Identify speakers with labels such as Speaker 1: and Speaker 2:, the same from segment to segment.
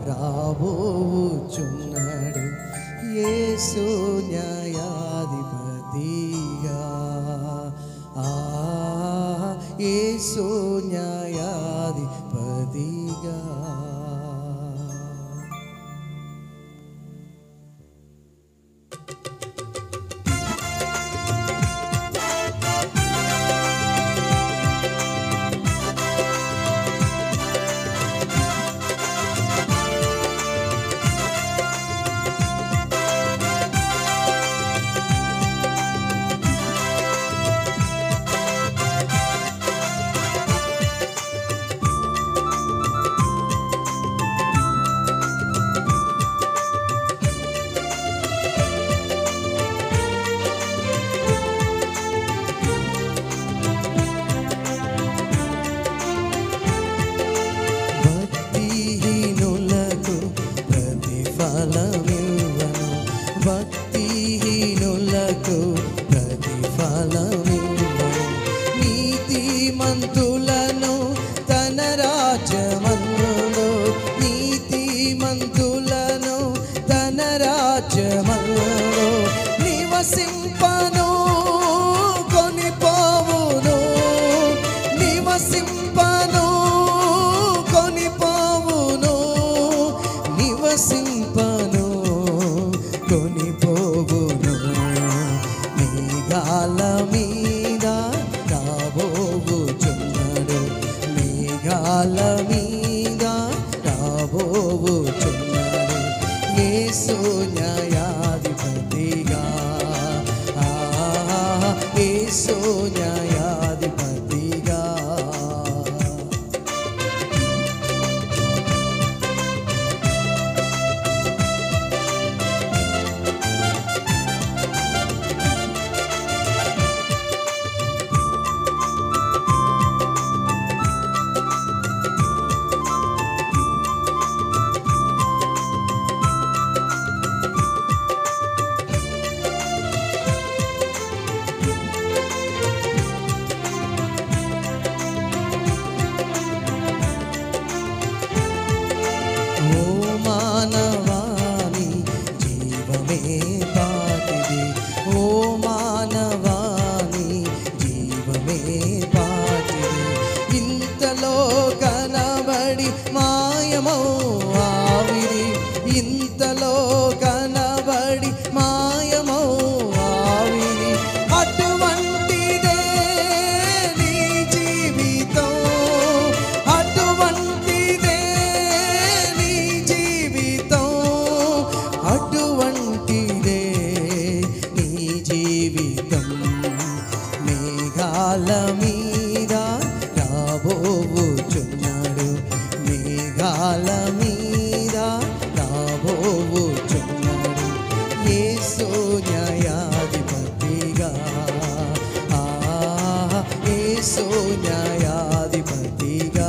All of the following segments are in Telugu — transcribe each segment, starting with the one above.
Speaker 1: రాబోచున్నాడు యేసు న్యాయాధిపతిగా ఆ యేసు న్యాయాధిపతిగా భక్తిహీనులకు ప్రతిఫలమివ్వను భక్తిహీనులకు ప్రతిఫలమివ్వను నీతిమంతులను తన రాజ్యమందులో నీతిమంతులను తన రాజ్యమందులో నివసింపను కొనిపోవును నివసింపను కొనిపోవును నివసింపను కొనిపోవును మేఘాల మీద రాబోవుచున్నాడు మేఘాల మీద రాబోవుచున్నాడు యేసు న్యాయాధిపతిగా ఆ, యేసు న్యాయాధిపతిగా ఓ మానవాని జీవమే పాటిది ఓ మానవాని జీవమే పాటిది ఇంతలో కనబడి మాయమో ఆవిరి ఇంతలో కనబడి మాయమో ఆవిరి అటువంటిదే నీ జీవితం అటువంటిదే నీ జీవితం అటువంటిదే నీ జీవితం మేఘాల మీద రాబోవుచున్నాడు మేఘాల మీద రాబోవుచున్నాడు యేసు న్యాయాధిపతిగా ఆ యేసు న్యాయాధిపతిగా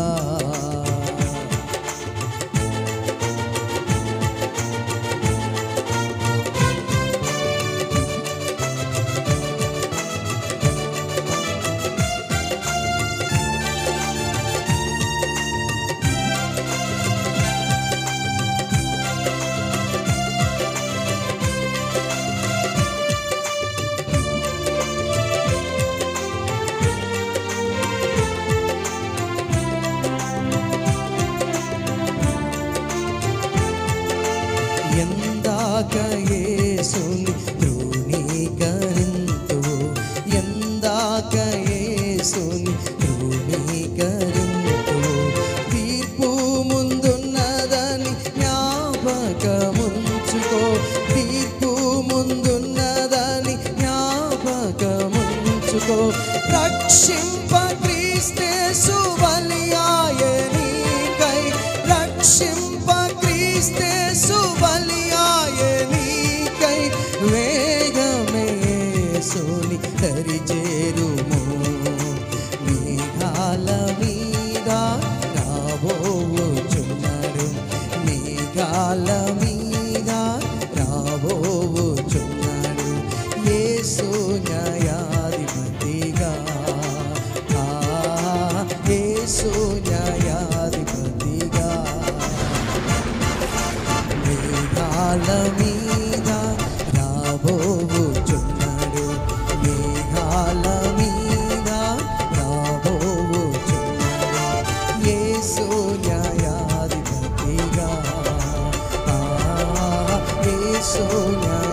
Speaker 1: ఎందాక యేసుని ధృవీకరింతు ఎందాక యేసుని ధృవీకరింతు తీర్పు ముందున్నదని జ్ఞాపకముంచుకో తీర్పు ముందున్నదని జ్ఞాపకముంచుకో రక్షింప క్రీస్తేసు బలియాయనికై రక్షింప క్రీస్తేసు బలియాయనికై వేగమే సోని హరి చేరుము మేఘాల మీద రాబోచున్నాడు మేఘాల మీద రాబోచున్నాడు యేసు న్యాయాధిపతిగా ఆ, యేసు న్యాయాధిపతిగా మేఘాల మీద రాబోవుచున్నాడు మేఘాల మీద రాబోవుచున్నాడు యేసు న్యాయాధిపతిగా ఆ, యేసు న్యాయాధిపతిగా